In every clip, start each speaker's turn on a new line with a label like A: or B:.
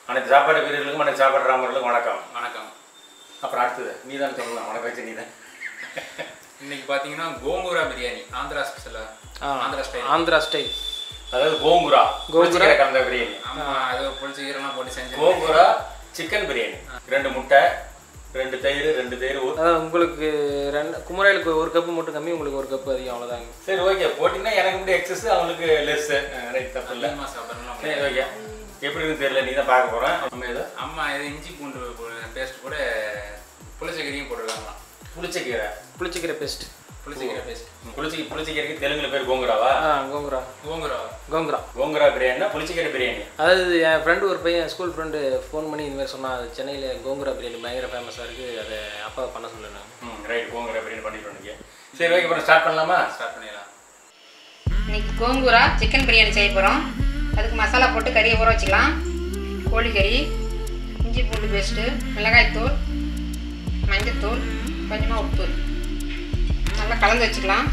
A: அனைத்து சாப்பாடு வீரர்களுக்கும் அனைத்து சாப்பாடு ராமர்களுக்கும் வணக்கம்
B: வணக்கம்
A: அப்புறம் அடுத்தது நீ தான் சொல்லலாம் உனக்கு வச்சு நீ தான்
B: இன்னைக்கு பார்த்தீங்கன்னா கோங்கூரா பிரியாணி ஆந்திரா ஸ்பெஷலா ஆந்திரா ஸ்டைல்
C: ஆந்திரா ஸ்டைல்
A: அதாவது கோங்குரா கோங்குரா கலந்த பிரியாணி
B: ஆமா அது புளிச்சு கீரெல்லாம் போட்டு செஞ்சு
A: கோங்குரா சிக்கன் பிரியாணி ரெண்டு முட்டை ரெண்டு தயிர் ரெண்டு தயிர் ஊ-
C: அதாவது உங்களுக்கு ரெண்டு குமரையிலுக்கு ஒரு கப்பு மட்டும் கம்மி உங்களுக்கு ஒரு கப்பு அதிகம் அவ்வளோதாங்க
A: சரி ஓகே போட்டிங்கன்னா எனக்கு மட்டும் எக்ஸஸ் அவங்களுக்கு லெஸ் ரைட் தப்பு இல்லை
B: அதிகமாக சாப்பிடலாம்
A: சரி ஓகே எப்படின்னு தெரியல நீ தான் பார்க்க போகிறேன் நம்ம ஏதோ
B: அம்மா இது இஞ்சி பூண்டு பேஸ்ட் கூட புளிச்சக்கீரையும் போட்டுருக்காங்களாம்
A: புளிச்சக்கீரை
C: புளிச்சிக்கிற பேஸ்ட்
B: புளிச்சக்கீரை பேஸ்ட்
A: புளிச்சி புளிச்சக்கீரைக்கு தெலுங்குல பேர் கோங்குராவா
C: ஆ கோங்குரா
B: கோங்குரா
C: கோங்குரா
A: கோங்குரா பிரியாணினா புளிச்சக்கீரை பிரியாணி
C: அதாவது என் ஃப்ரெண்டு ஒரு பையன் ஸ்கூல் ஃப்ரெண்டு ஃபோன் பண்ணி இந்த மாதிரி சொன்னான் அது சென்னையில் கோங்குரா பிரியாணி பயங்கர ஃபேமஸாக இருக்குது அதை அப்பா பண்ண சொல்லுறேன்
A: ம் ரைட் கோங்குரா பிரியாணி பண்ணிட்டு வந்துங்க சரி ஓகே அப்புறம் ஸ்டார்ட் பண்ணலாமா
B: ஸ்டார்ட் பண்ணிடலாம்
D: இன்னைக்கு கோங்கூரா சிக்கன் பிரியாணி செய்ய போகிறோம் அதுக்கு மசாலா போட்டு கறியை ஊற வச்சுக்கலாம் கோழிக்கறி இஞ்சி பூண்டு பேஸ்ட்டு மிளகாய்த்தூள் மஞ்சத்தூள் கொஞ்சமாக உப்பு நல்லா கலந்து வச்சுக்கலாம்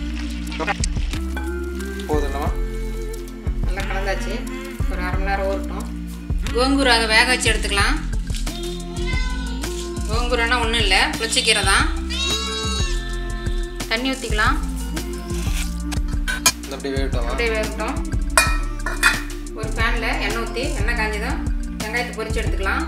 C: போதும்
D: நல்லா கலந்தாச்சு ஒரு அரை மணி நேரம் ஊறட்டும் கோங்கூராவை வேக வச்சு எடுத்துக்கலாம் கோங்கூரானா ஒன்றும் இல்லை புளிச்சக்கீரை தான் தண்ணி ஊற்றிக்கலாம்
C: இந்த அப்படி வேகட்டும்
D: அப்படியே வேகட்டும் ஒரு பேனில் எண்ணெய் ஊற்றி எண்ணெய் காஞ்சதும் வெங்காயத்தை பொரிச்சு எடுத்துக்கலாம்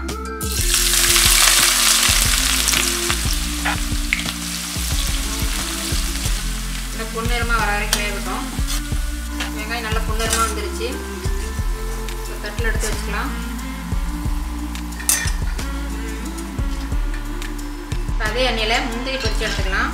D: இந்த பொன்னிறமாக வர வரைக்கும் வேகட்டும் வெங்காயம் நல்லா பொன்னிறமாக வந்துருச்சு ஒரு தட்டில் எடுத்து வச்சுக்கலாம் இப்ப அதே எண்ணெயில் முந்திரி பொரிச்சு எடுத்துக்கலாம்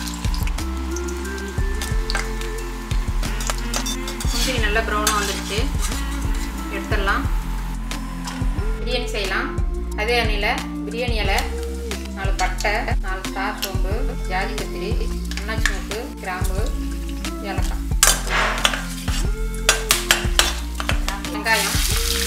D: முந்திரி நல்லா ப்ரௌனாக வந்துடுச்சு எடுத்துடலாம் பிரியாணி செய்யலாம் அதே எண்ணெயில் பிரியாணி இலை நாலு பட்டை நாலு ஸ்டார் சோம்பு ஜாதி கத்திரி அன்னாச்சி மூக்கு கிராம்பு ஏலக்காய் வெங்காயம்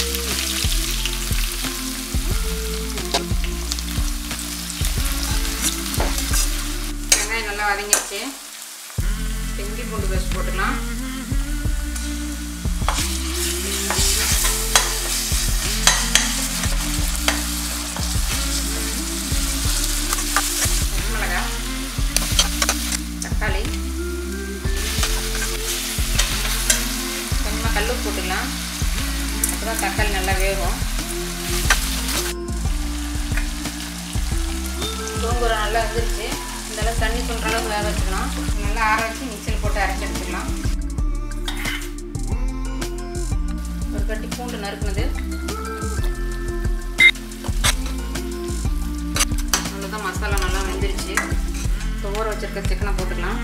D: வெங்காயம் நல்லா வதங்கிடுச்சு இஞ்சி பூண்டு பேஸ்ட் போட்டுக்கலாம் மிளகா தக்காளி கொஞ்சமாக கல் போட்டுக்கலாம் அப்போ தான் தக்காளி நல்லா வேகும் கோங்கூரை நல்லா வந்துருச்சு இந்த அளவு தண்ணி சொல்கிற அளவுக்கு வேக வச்சுக்கலாம் நல்லா ஆற வச்சு மிக்சியில் போட்டு அரைச்சி எடுத்துக்கலாம் ஒரு கட்டி பூண்டு நறுக்குனது அவ்வளோதான் மசாலா நல்லா வெந்துருச்சு இப்போ ஊற வச்சிருக்க சிக்கனை போட்டுக்கலாம்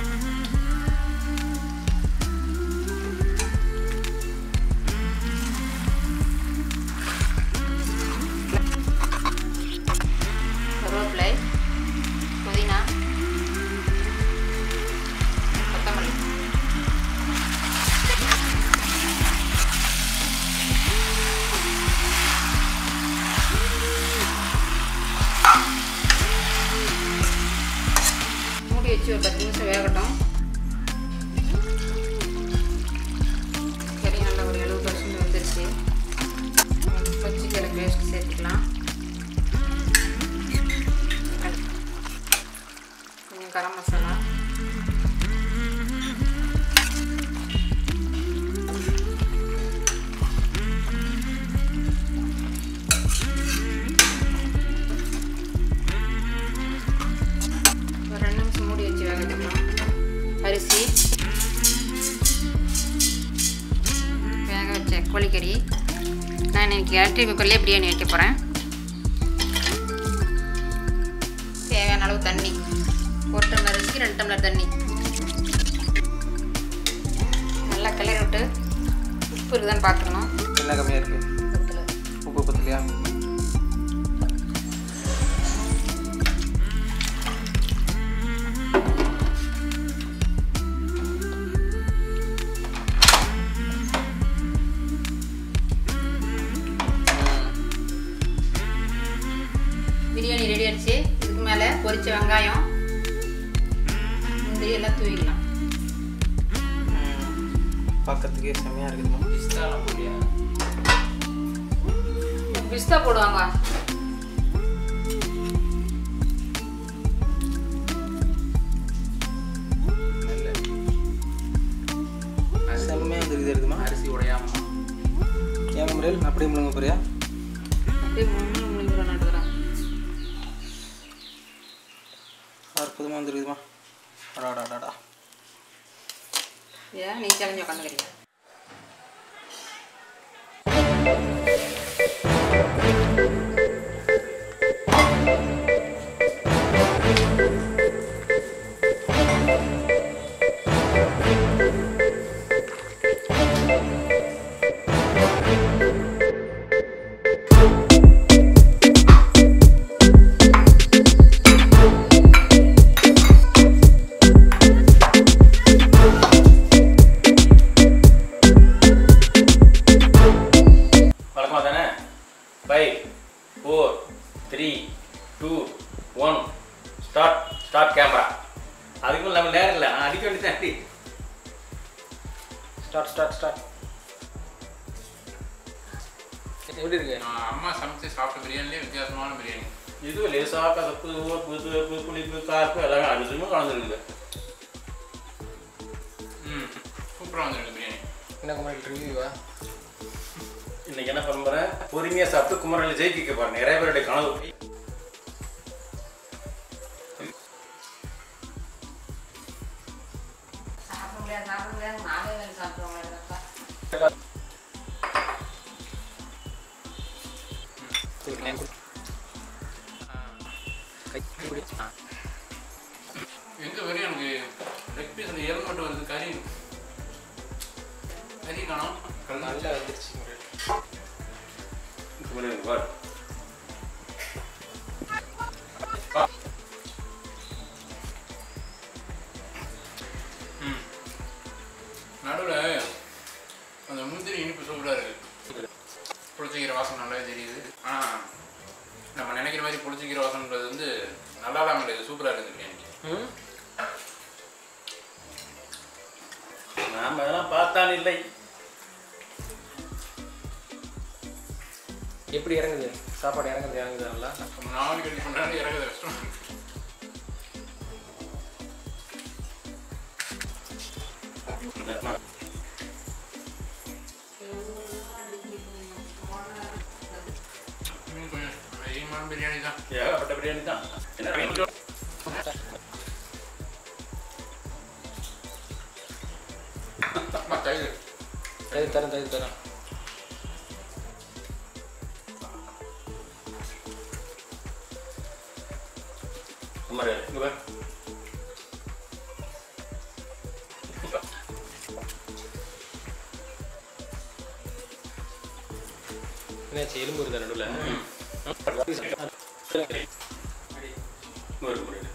D: கருவேப்பிலை புதினா கொத்தமல்லி மூடி வச்சு ஒரு பத்து நிமிஷம் வேகட்டும் கறி நல்லா ஒரு எழுபது பர்சன்ட் வந்துருச்சு பச்சைக்கீரை பேஸ்ட் சேர்த்துக்கலாம் கொஞ்சம் கரம் மசாலா ஒரு ரெண்டு நிமிஷம் மூடி வச்சு வேக வைக்கலாம் அரிசி வேக வச்ச கோழிக்கறி நான் இன்னைக்கு எலக்ட்ரிக் குக்கர்லேயே பிரியாணி வைக்க போகிறேன் தேவையான அளவு தண்ணி ஒரு டம்ளர் அரிசிக்கு ரெண்டு டம்ளர் தண்ணி நல்லா கிளறி விட்டு உப்பு இருக்குதான்னு பார்த்துக்கணும்
C: என்ன கம்மியாக இருக்குது
D: பக்கத்தில்
C: உப்பு பத்தலையா
D: பிரியாணி ரெடி ஆயிடுச்சு இதுக்கு மேலே பொரிச்ச வெங்காயம் முந்திரி எல்லாம் தூவிக்கலாம்
C: பார்க்கறதுக்கே செம்மையாக இருக்குதுமா
B: பிஸ்தாலாம் போடியா
D: பிஸ்தா போடுவாங்க
C: செம்மையாக வந்துருக்குது இருக்குமா
B: அரிசி உடையாம
C: ஏன் முறையில் அப்படியே முழுங்க போறியா
D: அப்படியே முன்னு முடிஞ்சிடும் நட்டுக்கிறேன்
C: அற்புதமாக வந்துருக்குதுமா அடாடாடாடா
D: ஏன் நீ கிளம்பி உட்காந்துக்கிறீங்க
A: வழக்கமாக தானே five four three two one start start camera அதுக்கு மேலே நம்ம நேரம் இல்லை நான் அடிக்க வேண்டியதான் அடி
C: ஸ்டார்ட் ஸ்டார்ட் ஸ்டார்ட் எப்படி இருக்கு
B: நான் அம்மா சமைச்சு சாப்பிட்ட பிரியாணிலே வித்தியாசமான பிரியாணி
A: இது லேசாக கசப்பு உப்பு துவப்பு புளிப்பு கார்ப்பு எல்லாமே அரிசியுமே கலந்துருக்குது
B: ம் சூப்பராக வந்துருக்கு பிரியாணி
C: என்ன குமாரி ரிவ்யூவா
A: இன்னைக்கு என்ன பண்ண போறேன் பொறுமையாக சாப்பிட்டு குமரனில் ஜெயிக்க போறேன் நிறைய பேருடைய கனவு
D: சாப்பிட முடியாது சாப்பிட முடியாது நாளே வேலை சாப்பிடுவாங்க
B: எங்க வரையும் எனக்கு லெக் பீஸ் அந்த எலும்பு மட்டும் வருது கறி கறி காணும்
C: நல்லா வந்துருச்சு முறையில்
A: குமரனுக்கு பாரு
B: ம் நடுவில் அந்த முந்திரி இனிப்பு சூப்பராக இருக்குது புளிச்சிக்கிற வாசம் நல்லாவே தெரியுது ஆனால் நம்ம நினைக்கிற மாதிரி புளிச்சிக்கிற வாசம்ன்றது வந்து நல்லா தான் கிடையாது சூப்பராக இருக்குது பிரியாணி
C: ம்
A: நாம அதெல்லாம் பார்த்தான் இல்லை
C: எப்படி இறங்குது சாப்பாடு இறங்குது இறங்குது நல்லா
B: நம்ம நாலு கட்டி கொண்டாடி இறங்குது கஷ்டம் இன்னும் கொஞ்சம் அதிகமான பிரியாணி தான்
A: ஏகப்பட்ட பிரியாணி தான் என்ன
B: அம்மா தயிர்
C: தயிர் தரேன் தயிர் தரேன்
A: குமரன் இங்க பாரு
C: என்னாச்சு எலும்பு இருந்தா நடுவில்
A: ஒரு குமரன்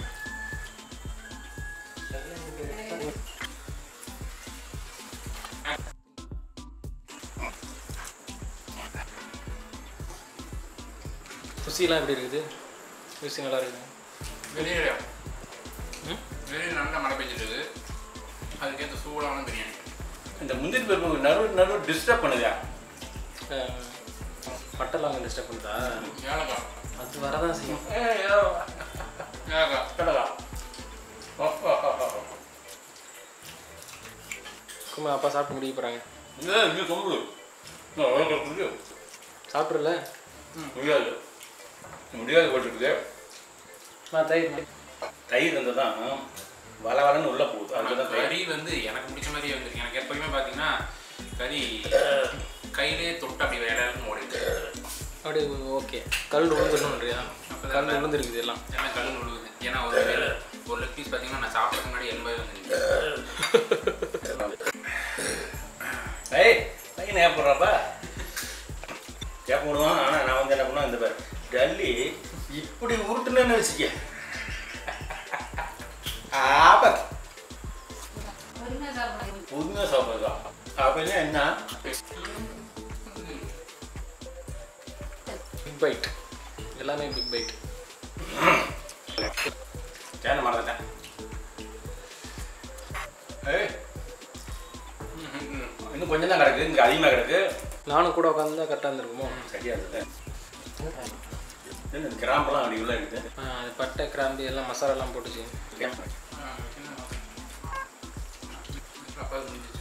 C: ருசியெல்லாம் எப்படி இருக்குது ருசி நல்லா இருக்குது
B: வெளியே
C: ம்
B: வெளியே நல்லா மழை பெஞ்சிட்டு இருக்குது அதுக்கேற்ற சூடான பிரியாணி
A: இந்த முந்திரி பருப்பு நடுவு நடுவு டிஸ்டர்ப் பண்ணுதா
C: பட்டெல்லாம் அங்கே டிஸ்டர்ப் பண்ணுதா
B: ஏலக்காய்
C: அது வரதான் செய்யும்
B: ஏலக்காய்
A: கடலா
C: குமா அப்பா சாப்பிட்டு முடிக்க போகிறாங்க
A: இங்கே கொம்பு முடியாது
C: சாப்பிட்றல
A: முடியாது முடியாது போட்டுருக்குது
C: நான் தயிர்
A: தயிர் இருந்தால் தான் வள வளன்னு உள்ளே போகுது
B: ஆனா
A: அதுக்கு தான் தயிர்
B: கறி வந்து எனக்கு பிடிச்ச மாதிரியே வந்துருக்கு எனக்கு எப்பயுமே பார்த்தீங்கன்னா கறி கையிலே தொட்டு அப்படி வேற இடத்துக்கு ஓடிட்டு
C: அப்படி ஓகே கல் விழுந்துடணுன்றியா கல் விழுந்துருக்குது எல்லாம்
B: ஏன்னா கல் விழுகுது ஏன்னா ஒரு வேளை ஒரு லெக் பீஸ் பார்த்தீங்கன்னா நான் சாப்பிட்றதுக்கு முன்னாடி எண்பது வந்து
A: ஏய் பையன் ஏன் போடுறாப்பா ஏன் போடுவான் ஆனால் நான் வந்து என்ன பண்ணுவேன் இந்த பேர் டல்லி இப்படி உருட்டுனேன்னு வச்சுக்க ஆபத்
D: பொறுமையாக சாப்பிடுங்க
A: புதுமையாக சாப்பிட்றதா அப்படின்னா என்ன
C: பிக் பைட் எல்லாமே பிக் பைட்
A: சேன மறந்துட்டேன் ஏய் இன்னும் கொஞ்சம் தான் கிடக்கு இங்கே அதிகமாக கிடக்கு
C: நானும் கூட உட்காந்து கரெக்டாக இருந்திருக்குமோ
A: சரியா இருக்குது என்ன கிராம்பெல்லாம் அப்படி உள்ள இருக்குது
C: ஆ, அது பட்டை கிராம்பு எல்லாம் மசாலாலாம் போட்டுச்சு
B: அப்பா முடிஞ்சிச்சு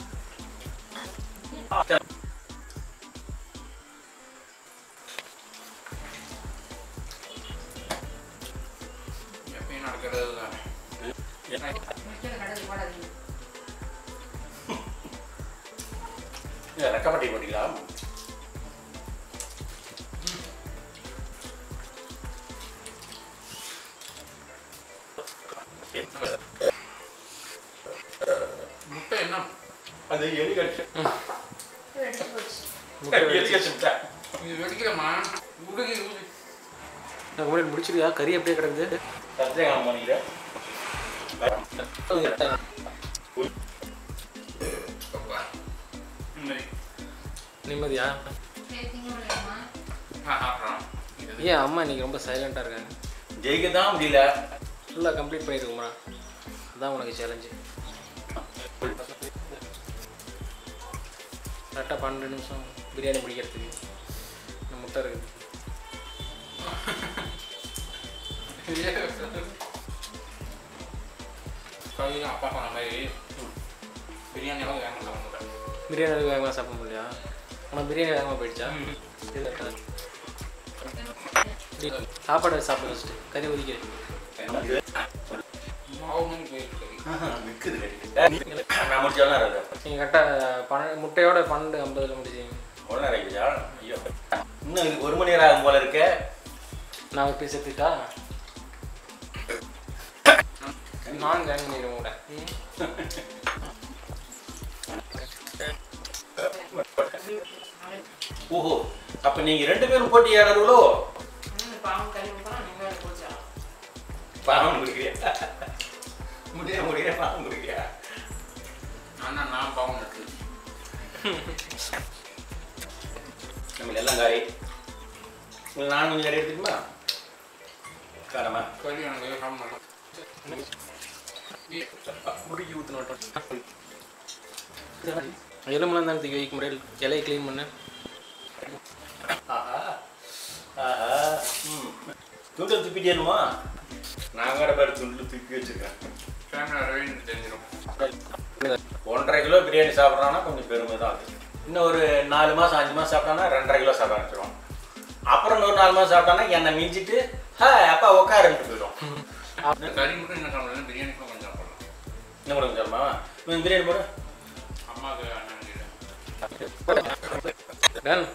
B: எப்பயும் நடக்கிறது தானே
A: ரெக்கப்பட்டி போட்டிங்களா
B: முட்டை என்ன
A: அது எலி கடிச்சு
C: முட்டை
A: எலி கடிச்சு
B: இது வெடிக்கலம்மா உடுகி ஊதி
C: நான் முன்னாடி முடிச்சிருக்கா கறி அப்படியே கிடக்குது
A: சத்தியகாலம் பண்ணிக்கிறேன்
B: அப்பா நிம்மதி
C: நிம்மதியா
B: ஆ சாப்பிட்றோம் இது
C: ஏன் அம்மா இன்னைக்கு ரொம்ப சைலண்ட்டாக இருக்காங்க
A: ஜெயிக்க தான் முடியல
C: ஃபுல்லாக கம்ப்ளீட் பண்ணியிருக்குமா அதான் உனக்கு சேலஞ்சு கரெக்டாக பன்னெண்டு நிமிஷம் பிரியாணி பிடிக்கிறதுக்கு இந்த முட்டை இருக்குது
B: கவிதை அப்பா சொன்ன மாதிரி பிரியாணி எல்லாம் வேங்க சாப்பிட
C: பிரியாணி அளவுக்கு வேகமாக சாப்பிட முடியல ஆனால் பிரியாணி வேகமாக போயிடுச்சா இது correct ஆ? டேய், சாப்பாடு சாப்பிட வச்சுட்டு கறி ஒதுக்கிடு
B: மாவுன்னு போயிருக்கு
A: விற்குது கறி நான் முடிச்சாலும் அதை
C: நீங்கள் கரெக்டாக பன்னெண்டு முட்டையோட பன்னெண்டு ஐம்பதில் முடிச்சிங்க
A: உடனே இறக்கிச்சா ஐயோ இன்னும் இதுக்கு ஒரு மணி நேரம் ஆகும் போல இருக்க
C: நான் ஒரு பீஸ் எடுத்துக்கிட்டா நான் ஜாயின் பண்ணிடுவேன் கூட
A: ஓஹோ அப்ப நீங்க ரெண்டு பேரும் போட்டி ஏறாருங்களோ
D: பாவம் கறி ஊற்றுறோம் நீங்கள் குடிச்சா
A: பாவம் குடிக்கிறியா முடிய முடிய பாவம் குடிக்கிறியா
B: அண்ணா நான் பாவம் நட்டு
A: நம்ம எல்லாம் காரி உங்களுக்கு நான் கொஞ்சம் கறி எடுத்துக்குமா காரமா
B: கறி எனக்கு சாப்பிட மாட்டோம்
C: முறுக்கி ஊற்றினோட்டம் எலும்புலாம் தான் தூக்கி வைக்க முடியாது இலையை க்ளீன் பண்ணு
A: ஆஹா ஆஹா ம் துண்டை துப்பிட்டேனுமா நான் வேற பேர் துண்டில் துப்பி வச்சிருக்கேன்
B: கேமரா ரவின்னு தெரிஞ்சிடும்
A: ஒன்றரை கிலோ பிரியாணி சாப்பிட்றான்னா கொஞ்சம் பெருமை தான் அது இன்னும் ஒரு நாலு மாதம் அஞ்சு மாதம் சாப்பிட்டானா ரெண்டரை கிலோ சாப்பிட ஆரம்பிச்சிடும் அப்புறம் இன்னொரு நாலு மாதம் சாப்பிட்டானா என்னை மிஞ்சிட்டு ஹே அப்பா உட்காருன்ட்டு போயிடும்
B: கறி மட்டும் என்ன சாப்பிடலாம் பிரியாணி கூட கொஞ்சம் சாப்பிடலாம்
A: இன்னும் கூட கொஞ்சம் தரமா? இவன் பிரியாணி போடு
B: அம்மாவுக்கு அண்ணன் கிட்ட
C: டன்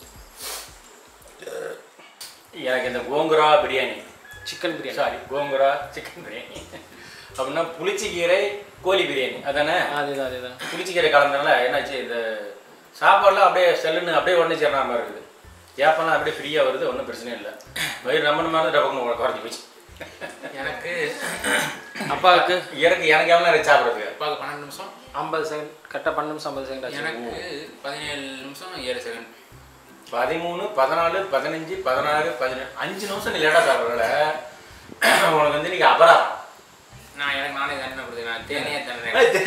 A: எனக்கு இந்த gongura biryani
C: chicken biryani
A: sorry gongura chicken biryani அப்படின்னா புளிச்சக்கீரை கோழி பிரியாணி அதானே
C: அதேதான் அதேதான்
A: புளிச்சக்கீரை கலந்தனால என்னாச்சு இந்த சாப்பாடுலாம் அப்படியே செல்லுன்னு அப்படியே உடனே சேர்ற மாதிரி இருக்குது ஏப்பெல்லாம் அப்படியே ஃப்ரீயாக வருது ஒன்றும் பிரச்சனை இல்லை வயிறு நம்பின மாதிரி டபக்குன்னு குறைஞ்சி போச்சு
B: எனக்கு
C: அப்பாவுக்கு
A: எனக்கு எனக்கு எவ்வளோ நேரம் சாப்பிட்றதுக்கு
B: அப்பாவுக்கு பன்னெண்டு நிமிஷம்
C: ஐம்பது செகண்ட் கரெக்டாக பன்னெண்டு நிமிஷம் ஐம்பது செகண்ட் ஆச்சு
B: எனக்கு பதினேழு நிமிஷம் ஏழு செகண்ட்
A: பதிமூணு பதினாலு பதினஞ்சு பதினாறு பதினேழு அஞ்சு நிமிஷம் நீ லேட்டாக சாப்பிட்றதுல உனக்கு வந்து இன்னைக்கு அபராதம்
B: நான் எனக்கு நானே தண்டனை கொடுத்தேன் நான் தேனையே தண்டனை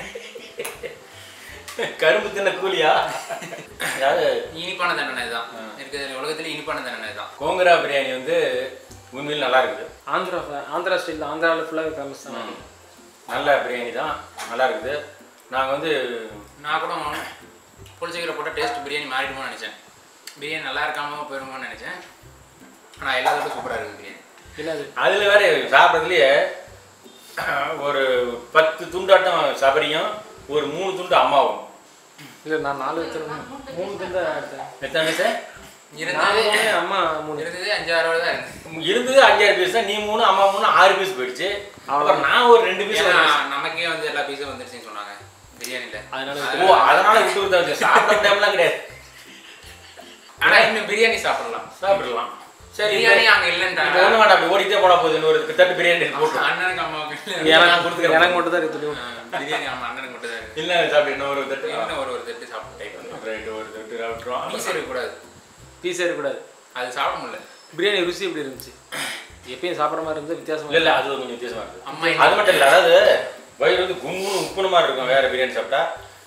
A: கரும்பு தின்ன கூலியா அதாவது
B: இனிப்பான தண்டனை தான் இருக்கிற உலகத்துல இனிப்பான தண்டனை தான்
A: கோங்கரா பிரியாணி வந்து உண்மையில் நல்லா இருக்குது
C: ஆந்திரா ஆந்திரா ஸ்டைல் ஆந்திராவில் ஃபுல்லாகவே ஃபேமஸ் தான்
A: நல்ல பிரியாணி தான் நல்லா இருக்குது நாங்கள் வந்து
B: நான் கூட புளிச்சக்கீரை போட்டால் டேஸ்ட் பிரியாணி மாறிடுமோன்னு நினச்சேன் பிரியாணி நல்லா இருக்காம போயிருமோன்னு நினச்சேன் ஆனால் எல்லாத்தோட சூப்பராக இருக்குது பிரியாணி
C: என்னது
A: அதில் வேற சாப்பிட்றதுலையே ஒரு பத்து துண்டாட்டம் சபரியும் ஒரு மூணு துண்டு அம்மாவும்
C: இல்லை நான் நாலு வச்சிருக்கேன் மூணு தான் எடுத்தேன்
A: எத்தனை சார்
B: இருந்தது
C: நாலு அம்மா மூணு
B: இருந்தது அஞ்சாறு தான் இருந்தது
A: இருந்தது அஞ்சாறு பீஸ் தான் நீ மூணு அம்மா மூணு ஆறு பீஸ் போயிடுச்சு அப்புறம் நான் ஒரு ரெண்டு பீஸ்
B: ஏன்னா நமக்கே வந்து எல்லா பீஸும் வந்துருச்சுன்னு சொன்னாங்க பிரியாணியில்
C: அதனால
A: ஓ அதனால விட்டு விட்டு சாப்பிட டைம்லாம் கிடையாது
B: ஆனால் இன்னும் பிரியாணி சாப்பிடலாம்
A: சாப்பிடலாம் சரி
B: பிரியாணி
A: இப்போ
B: அங்கே இல்லைன்றாங்க
A: ஒன்றும் வேண்டாம் அப்படி ஓடிட்டே போனா போகுது இன்னொரு தட்டு பிரியாணி போட்டு
B: அண்ணனுக்கு அம்மாவுக்கு
C: எனக்கு
A: நான் கொடுத்துக்கிறேன்.
C: எனக்கு மட்டும் தான் இருக்குது
B: ஆ, பிரியாணி ஆமாம் அண்ணனுக்கு மட்டும் தான் இருக்கு
A: இல்லை சாப்பிட்டு இன்னொரு தட்டு
B: இன்னும் ஒரு ஒரு தட்டு சாப்பிட்டு
A: ரைட்டு ஒரு தட்டு சாப்பிட்ருவோம்
B: பீஸ் இருக்கக்கூடாது
C: பீஸே இருக்கக்கூடாது
B: அது சாப்பிட முடியல
C: பிரியாணி ருசி எப்படி இருந்துச்சு எப்பயும் சாப்பிட்ற மாதிரி இருந்து வித்தியாசமா
A: இல்லை இல்லை அது கொஞ்சம் வித்தியாசமா இருக்குது
B: அம்மா
A: அது மட்டும் இல்லை அதாவது வயிறு வந்து கும்முன்னு உப்புன மாதிரி இருக்கும் வேற பிரியாணி சாப்பிட்டா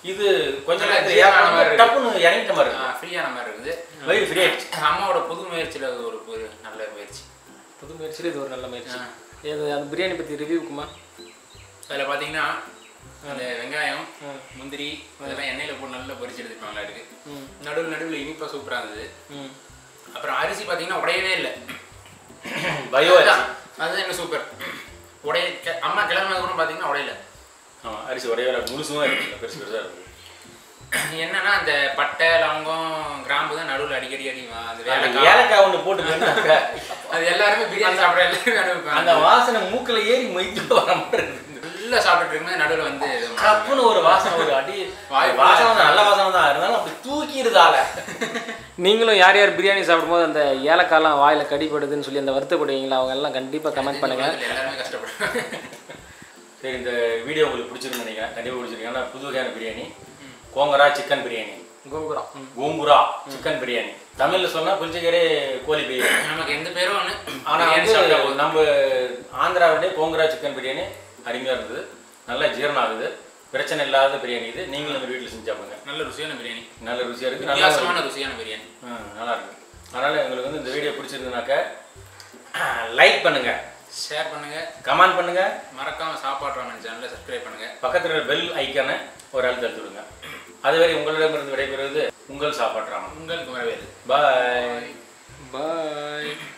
A: இது கொஞ்சம்
B: நல்லா
A: நேரத்துல
B: ஜீரணம் ஆன மாதிரி இருக்கு.
A: டப்புன்னு இறங்கிட்ட மாதிரி இருக்கு
B: ஃப்ரீயான மாதிரி இருக்குது
A: வயிறு ஃப்ரீ ஆயிடுச்சு
B: அம்மாவோட புது முயற்சியில் அது ஒரு ஒரு நல்ல முயற்சி
C: புது முயற்சியில் இது ஒரு நல்ல முயற்சி இது அந்த பிரியாணி பற்றி ரிவ்யூக்குமா
B: அதில் பார்த்தீங்கன்னா அந்த வெங்காயம் முந்திரி அதெல்லாம் எண்ணெயில் போட்டு நல்லா பொரிச்சு எடுத்துப்பாங்களா இருக்கு நடுவில் நடுவில் இனிப்பாக சூப்பராக இருந்தது
C: ம்
B: அப்புறம் அரிசி பார்த்தீங்கன்னா உடையவே இல்லை
A: பயோ
B: அதுதான் அதுதான் என்ன சூப்பர் உடைய கெ- அம்மா கிளம்புனது கூட பார்த்தீங்கன்னா உடையல
A: ஆமா அரிசி ஒரே வேலை முழுசுமா இருக்கு பெருசு பெருசா இருக்கு
B: என்னன்னா அந்த பட்டை லவங்கம் கிராம்பு தான் நடுவில் அடிக்கடி அடி வா- அந்த
A: அந்த
B: வேலை
A: ஏலக்காய் ஒண்ணு போட்டுக்கோங்க
B: அது எல்லாருமே பிரியாணி சாப்பிட எல்லாருமே
A: அந்த
B: அனுப்பிப்பாங்க
A: வாசனை மூக்குல ஏறி மொய்த்து வர மாதிரி இருக்கு
B: நல்லா சாப்பிட்டுட்டு இருக்கும்போது நடுவில் வந்து இது பண்ணாங்க.
A: கப்புன்னு ஒரு வாசனை ஒரு அடி
B: வாய்
A: வாசனை தான் நல்ல வாசனை தான் இருந்தாலும் அப்படி தூக்கிடுதால
C: நீங்களும் யார் யார் பிரியாணி சாப்பிடும்போது அந்த ஏலக்காய்லாம் வாயில் கடிப்படுதுன்னு சொல்லி அந்த வருத்தப்படுவீங்களா அவங்க எல்லாம் கண்டிப்பாக கமெண்ட் பண்ணுங்கள்
B: உலகத்துல எல்லாருமே கஷ்டப்படுறாங்க
A: சரி இந்த வீடியோ உங்களுக்கு பிடிச்சிருக்குன்னு நினைக்கிறேன் கண்டிப்பாக பிடிச்சிருக்கு ஏன்னா புது வகையான பிரியாணி கோங்கரா சிக்கன் பிரியாணி
C: கோங்குரா ம்
A: கோங்குரா சிக்கன் பிரியாணி தமிழ்ல சொன்னா புளிச்சக்கரை கோழி பிரியாணி
B: நமக்கு எந்த பேரும் ஒன்று
A: ஆனா
B: பிரியாணி சாப்பிட்டா
A: வந்து
B: போதும்.
A: நம்ம ஆந்திராவிலே கோங்குரா சிக்கன் பிரியாணி அருமையா இருந்தது நல்லா ஜீரணம் ஆகுது பிரச்சனை இல்லாத பிரியாணி இது நீங்களும் நம்ம வீட்டில் செஞ்சு சாப்பிடுங்க
B: நல்ல ருசியான பிரியாணி
A: நல்ல ருசியா இருக்கு நல்லா
B: வித்தியாசமான ருசியான பிரியாணி
A: ம், நல்லா இருக்கு அதனால உங்களுக்கு வந்து இந்த வீடியோ பிடிச்சிருக்குனாக்க லைக் பண்ணுங்க
B: ஷேர் பண்ணுங்க
A: கமெண்ட் பண்ணுங்க
B: மறக்காம சாப்பாடு ராமன் சேனலை சப்ஸ்கிரைப் பண்ணுங்க
A: பக்கத்துல பெல் ஐக்கானை ஒரு அழுத்த அழுத்துடுங்க அதுவரை உங்களிடமிருந்து விடைபெறுவது உங்கள் சாப்பாட்டு ராமன்
B: உங்களுக்கு வரவேது
A: பாய்
C: பாய்